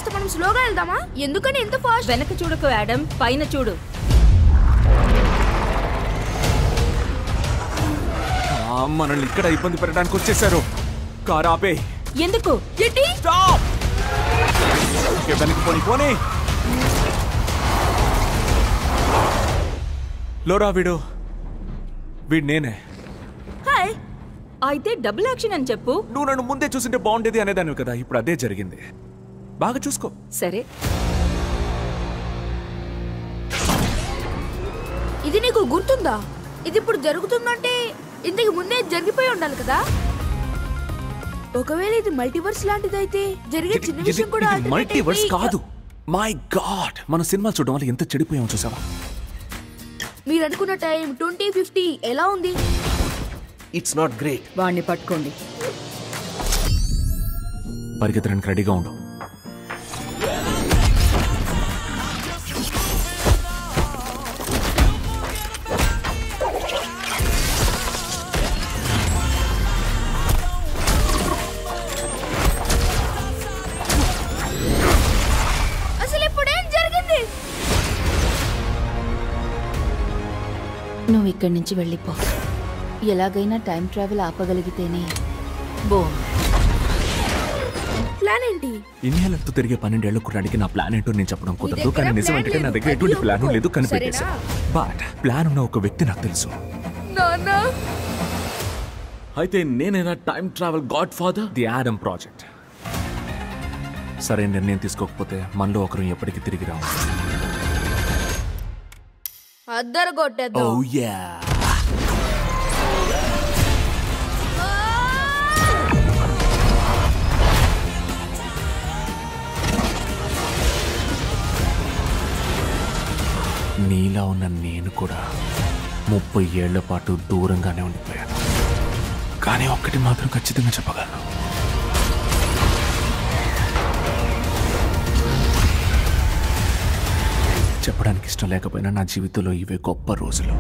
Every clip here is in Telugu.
కాస్త మనం స్లోగా వెళ్దామా ఎందుకని ఎంత ఫాస్ట్ వెనక చూడకు యాడమ్ పైన చూడు ఆ, మనల్ని ఇక్కడ ఇబ్బంది పెట్టడానికి వచ్చేసారు కారు ఆపే ఎందుకు ఏంటి స్టాప్ వెనక్కి పోని పోనీ లోరా వీడు వీడు నేనే హాయ్ అయితే డబుల్ యాక్షన్ అని చెప్పు నువ్వు నన్ను ముందే చూసింటే బాగుండేది అనేదానివి కదా ఇప్పుడు అదే జరిగింది బాగా చూసుకో సరే ఇది నీకు గుర్తుందా ఇది ఇప్పుడు జరుగుతుందంటే ఇంతకు ముందే జరిగిపోయి ఉండాలి కదా ఒకవేళ ఇది మల్టీవర్స్ లాంటిదైతే జరిగే చిన్న విషయం కూడా alternate మల్టీవర్స్ అయిపోయి- కాదు మై గాడ్ మన సినిమా చూడడం వల్ల ఎంత చెడిపోయామో చూసావా మీరు అనుకున్న టైం ట్వంటీ ఫిఫ్టీ ఎలా ఉంది ఇట్స్ నాట్ గ్రేట్ వాణ్ణి పట్టుకోండి పరిగెత్తడానికి రెడీగా ఉండు అసలు ఇప్పుడు ఏం జరిగింది నువ్వు ఇక్కడి నుంచి వెళ్ళిపో ఎలాగైనా టైం ట్రావెల్ ఆపగలిగితేనే బో ప్లాన్ ఏంటి ఇన్నేళ్లతో తిరిగే పన్నెండేళ్ల కుర్రాడికి నా ప్లాన్ ఏంటో నేను చెప్పడం కుదరదు దగ్గర కానీ నిజం plan ఏంటంటే నా లేదు. దగ్గర ఎటువంటి అది ప్లాన్ ఒప్పుకో. లేదు కనిపెట్టేశా బట్ ప్లాన్ ఉన్న ఒక వ్యక్తి నాకు తెలుసు నాన్నా అయితే నేనైనా time travel godfather the Adam project సరైన నిర్ణయం తీసుకోకపోతే మనలో ఒకరు ఎప్పటికీ తిరిగి రావు అద్దరు కొట్టేద్దాం ఓ యా నీలా ఉన్న నేను కూడా ముప్పై ఏళ్ల పాటు దూరంగానే ఉండిపోయాను కానీ ఒక్కటి మాత్రం ఖచ్చితంగా చెప్పగలను చెప్పడానికి ఇష్టం లేకపోయినా నా జీవితంలో ఇవే గొప్ప రోజులు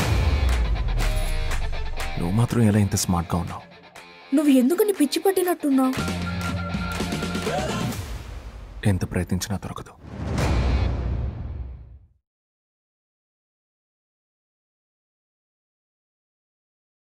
నువ్వు మాత్రం ఎలా ఇంత స్మార్ట్గా ఉన్నావు నువ్వు ఎందుకని పిచ్చి పట్టినట్టున్నావు ఎంత ప్రయత్నించినా దొరకదు